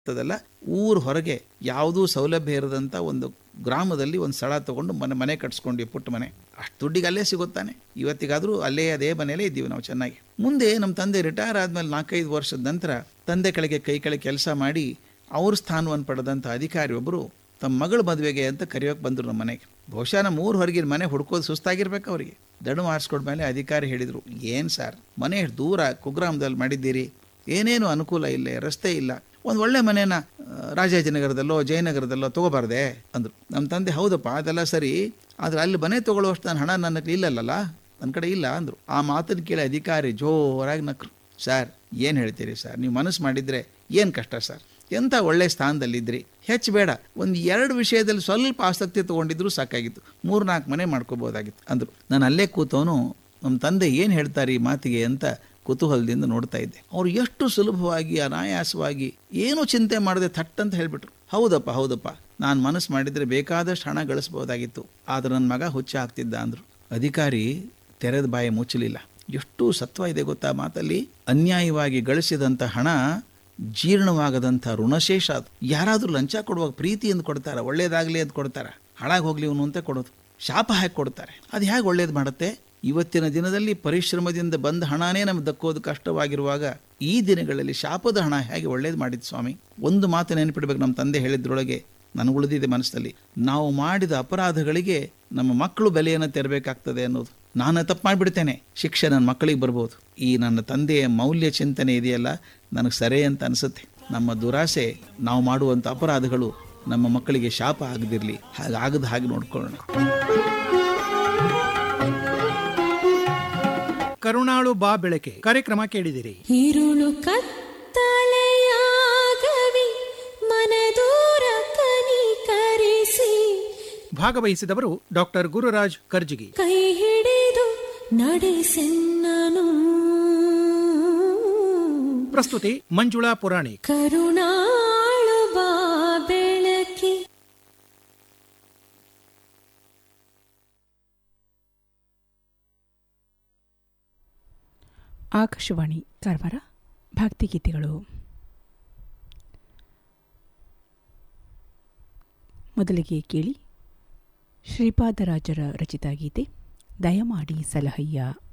ಅಂತದಲ್ಲ ಊರ ಹೊರಗೆ ಯಾವುದೂ ಸೌಲಭ್ಯ ಇರದಂಥ ಒಂದು ಗ್ರಾಮದಲ್ಲಿ ಒಂದು ಸ್ಥಳ ತಗೊಂಡು ಮನೆ ಮನೆ ಕಟ್ಸ್ಕೊಂಡ್ವಿ ಪುಟ್ಟ ಮನೆ ಅಷ್ಟು ದುಡ್ಡಿಗೆ ಅಲ್ಲೇ ಸಿಗುತ್ತಾನೆ ಇವತ್ತಿಗಾದರೂ ಅಲ್ಲೇ ಅದೇ ಮನೆಯಲ್ಲೇ ಇದ್ದೀವಿ ನಾವು ಚೆನ್ನಾಗಿ ಮುಂದೆ ನಮ್ಮ ತಂದೆ ರಿಟೈರ್ ಆದಮೇಲೆ ನಾಲ್ಕೈದು ವರ್ಷದ ನಂತರ ತಂದೆ ಕೆಳಗೆ ಕೈ ಕೆಳಗೆ ಕೆಲಸ ಮಾಡಿ ಅವ್ರ ಸ್ಥಾನವನ್ನು ಪಡೆದಂಥ ಅಧಿಕಾರಿ ಒಬ್ಬರು ತಮ್ಮ ಮಗಳ ಮದುವೆಗೆ ಅಂತ ಕರೆಯೋಕೆ ಬಂದರು ನಮ್ಮ ಮನೆಗೆ ಬಹುಶಃ ನಮ್ಮ ಊರು ಹೊರಗಿನ ಮನೆ ಹುಡ್ಕೋದು ಸುಸ್ತಾಗಿರ್ಬೇಕು ಅವರಿಗೆ ದಡು ಮಾಡಿಸ್ಕೊಡ್ಮೇಲೆ ಅಧಿಕಾರಿ ಹೇಳಿದರು ಏನು ಸರ್ ಮನೆ ಎಷ್ಟು ದೂರ ಕುಗ್ರಾಮದಲ್ಲಿ ಮಾಡಿದ್ದೀರಿ ಏನೇನು ಅನುಕೂಲ ಇಲ್ಲ ರಸ್ತೆ ಇಲ್ಲ ಒಂದು ಒಳ್ಳೆ ಮನೇನ ಆ, ರಾಜಾಜಿನಗರದಲ್ಲೋ ಜಯನಗರದಲ್ಲೋ ತಗೋಬಾರ್ದೆ ಅಂದರು ನಮ್ಮ ತಂದೆ ಹೌದಪ್ಪ ಅದೆಲ್ಲ ಸರಿ ಆದರೆ ಅಲ್ಲಿ ಮನೆ ತಗೊಳ್ಳೋಷ್ಟು ನನ್ನ ಹಣ ನನ್ನ ಹತ್ರ ಇಲ್ಲಲ್ಲ ನನ್ನ ಕಡೆ ಇಲ್ಲ ಅಂದರು ಆ ಮಾತನ್ನು ಕೇಳಿ ಅಧಿಕಾರಿ ಜೋರಾಗಿ ನಕ್ರು ಸರ್ ಏನು ಹೇಳ್ತೀರಿ ಸರ್ ನೀವು ಮನಸ್ಸು ಮಾಡಿದರೆ ಏನು ಕಷ್ಟ ಸರ್ ಎಂಥ ಒಳ್ಳೆ ಸ್ಥಾನದಲ್ಲಿದ್ರಿ ಹೆಚ್ಚು ಬೇಡ ಒಂದು ಎರಡು ವಿಷಯದಲ್ಲಿ ಸ್ವಲ್ಪ ಆಸಕ್ತಿ ತೊಗೊಂಡಿದ್ರು ಸಾಕಾಗಿತ್ತು ಮೂರು ನಾಲ್ಕು ಮನೆ ಮಾಡ್ಕೋಬೋದಾಗಿತ್ತು ಅಂದರು ನಾನು ಅಲ್ಲೇ ಕೂತವನು ನಮ್ಮ ತಂದೆ ಏನು ಹೇಳ್ತಾರೆ ಈ ಮಾತಿಗೆ ಅಂತ ಕುತೂಹಲದಿಂದ ನೋಡ್ತಾ ಇದ್ದೆ ಅವ್ರು ಎಷ್ಟು ಸುಲಭವಾಗಿ ಅನಾಯಾಸವಾಗಿ ಏನೂ ಚಿಂತೆ ಮಾಡದೆ ಥಟ್ ಅಂತ ಹೇಳಿಬಿಟ್ರು ಹೌದಪ್ಪ ಹೌದಪ್ಪ ನಾನು ಮನಸ್ಸು ಮಾಡಿದರೆ ಬೇಕಾದಷ್ಟು ಹಣ ಗಳಿಸ್ಬೋದಾಗಿತ್ತು ಆದರೆ ನನ್ನ ಮಗ ಹುಚ್ಚ ಆಗ್ತಿದ್ದ ಅಂದರು ಅಧಿಕಾರಿ ತೆರೆದ ಬಾಯಿ ಮುಚ್ಚಲಿಲ್ಲ ಎಷ್ಟು ಸತ್ವ ಇದೆ ಗೊತ್ತಾ ಮಾತಲ್ಲಿ ಅನ್ಯಾಯವಾಗಿ ಗಳಿಸಿದಂಥ ಹಣ ಜೀರ್ಣವಾಗದಂಥ ಋಣಶೇಷ ಅದು ಯಾರಾದರೂ ಲಂಚ ಕೊಡುವಾಗ ಪ್ರೀತಿಯಿಂದ ಕೊಡ್ತಾರೆ ಒಳ್ಳೇದಾಗಲಿ ಅಂತ ಕೊಡ್ತಾರೆ ಹಾಳಾಗಿ ಹೋಗ್ಲಿ ಇವನು ಅಂತ ಕೊಡೋದು ಶಾಪ ಹಾಕಿ ಕೊಡ್ತಾರೆ ಅದು ಹೇಗೆ ಒಳ್ಳೇದು ಮಾಡುತ್ತೆ ಇವತ್ತಿನ ದಿನದಲ್ಲಿ ಪರಿಶ್ರಮದಿಂದ ಬಂದ ಹಣನೇ ನಮ್ಗೆ ದಕ್ಕೋದು ಕಷ್ಟವಾಗಿರುವಾಗ ಈ ದಿನಗಳಲ್ಲಿ ಶಾಪದ ಹಣ ಹೇಗೆ ಒಳ್ಳೇದು ಮಾಡಿದ್ದು ಸ್ವಾಮಿ ಒಂದು ಮಾತು ನೆನಪಿಡ್ಬೇಕು ನಮ್ಮ ತಂದೆ ಹೇಳಿದ್ರೊಳಗೆ ನನಗುಳಿದಿದೆ ಮನಸ್ಸಲ್ಲಿ ನಾವು ಮಾಡಿದ ಅಪರಾಧಗಳಿಗೆ ನಮ್ಮ ಮಕ್ಕಳು ಬೆಲೆಯನ್ನು ತೆರಬೇಕಾಗ್ತದೆ ಅನ್ನೋದು ನಾನು ತಪ್ಪು ಮಾಡಿಬಿಡ್ತೇನೆ ಶಿಕ್ಷೆ ನನ್ನ ಮಕ್ಕಳಿಗೆ ಬರ್ಬೋದು ಈ ನನ್ನ ತಂದೆಯ ಮೌಲ್ಯ ಚಿಂತನೆ ಇದೆಯಲ್ಲ ನನಗೆ ಸರಿ ಅಂತ ಅನಿಸುತ್ತೆ ನಮ್ಮ ದುರಾಸೆ ನಾವು ಮಾಡುವಂಥ ಅಪರಾಧಗಳು ನಮ್ಮ ಮಕ್ಕಳಿಗೆ ಶಾಪ ಆಗದಿರಲಿ ಹಾಗಾಗದ ಹಾಗೆ ನೋಡ್ಕೊಳ್ಳೋಣ ಕರುಣಾಳು ಬಾ ಬೆಳಕೆ ಕಾರ್ಯಕ್ರಮ ಕೇಳಿದಿರಿ ഇരുളു ಕತ್ತಲೆಯಾಗವಿ ಮನದೂರ ಕನಿಕರಿಸಿ ಭಾಗವಹಿಸಿದವರು ಡಾಕ್ಟರ್ ಗುರುರಾಜ್ ಕರ್ಜಿಗಿ ಕೈ ಹಿಡಿದು ನಡೆಸೆನ್ನನು ಪ್ರಸ್ತುತಿ ಮಂಜುಳಾ ಪುರಾಣಿ ಕರುಣಾಳು ಬಾ ಬೆಳಕಿ ಆಕಾಶವಾಣಿ ಕಾರವಾರ ಭಕ್ತಿಗೀತೆಗಳು ಮೊದಲಿಗೆ ಕೇಳಿ ಶ್ರೀಪಾದರಾಜರ ರಚಿತ ಗೀತೆ ದಯಮಾಡಿ ಸಲಹಯ್ಯ